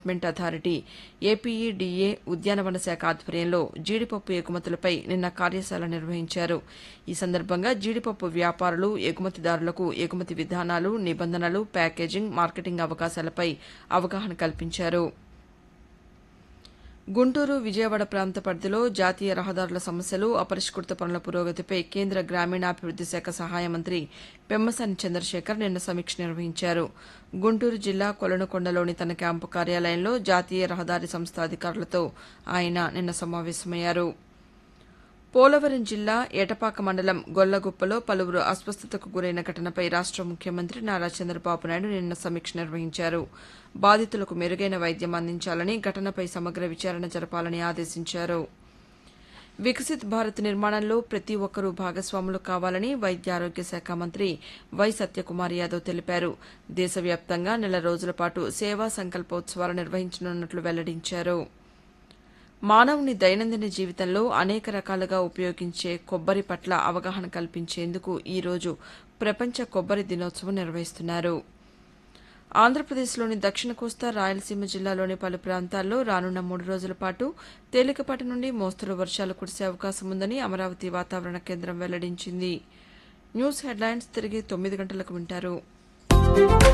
development authority ఏపీఈడీఏ ఉద్యానవన శాఖ ఆధ్వర్యంలో జీడిపప్పు ఎగుమతులపై నిన్న కార్యశాల నిర్వహించారు ఈ సందర్భంగా జీడిపప్పు వ్యాపారులు ఎగుమతిదారులకు ఎగుమతి విధానాలు నిబంధనలు ప్యాకేజింగ్ మార్కెటింగ్ అవకాశాలపై అవగాహన కల్పించారు గుంటూరు విజయవాడ ప్రాంత పరిధిలో జాతీయ రహదారుల సమస్యలు అపరిష్కృత పనుల పురోగతిపై కేంద్ర గ్రామీణాభివృద్ది శాఖ సహాయ మంత్రి పెమ్మసాని చంద్రశేఖర్ నిన్న సమీక్ష నిర్వహించారు గుంటూరు జిల్లా కొలనుకొండలోని తన క్యాంపు కార్యాలయంలో జాతీయ రహదారి సంస్థ అధికారులతో ఆయన నిన్న సమావేశమయ్యారు పోలవరం జిల్లా ఎటపాక మండలం గొల్లగుప్పలో పలువురు అస్వస్థతకు గురైన ఘటనపై రాష్ట ముఖ్యమంత్రి నారా చంద్రబాబు నాయుడు నిన్న సమీక్ష నిర్వహించారు బాధితులకు మెరుగైన వైద్యం అందించాలని ఘటనపై సమగ్ర విచారణ జరపాలని ఆదేశించారు వికసిత్ భారత్ నిర్మాణంలో ప్రతి ఒక్కరూ భాగస్వాములు కావాలని వైద్య ఆరోగ్య శాఖ మంత్రి వై సత్యకుమార్ యాదవ్ తెలిపారు దేశవ్యాప్తంగా నెల రోజుల పాటు సేవా సంకల్పోత్సవాలు నిర్వహించనున్నట్లు వెల్లడించారు మానవుని దైనందిన జీవితంలో అనేక రకాలుగా ఉపయోగించే కొబ్బరి పట్ల అవగాహన కల్పించేందుకు ఈరోజు ప్రపంచ కొబ్బరి దినోత్సవం నిర్వహిస్తున్నారు ఆంధ్రప్రదేశ్లోని దక్షిణ కోస్తా రాయలసీమ జిల్లాలోని పలు ప్రాంతాల్లో రానున్న మూడు రోజుల పాటు తేలికపాటి నుండి మోస్తరు వర్షాలు కురిసే అవకాశం ఉందని అమరావతి వాతావరణ కేంద్రం వెల్లడించింది న్యూస్ హెడ్లైన్స్ తిరిగి తొమ్మిది గంటలకు వింటారు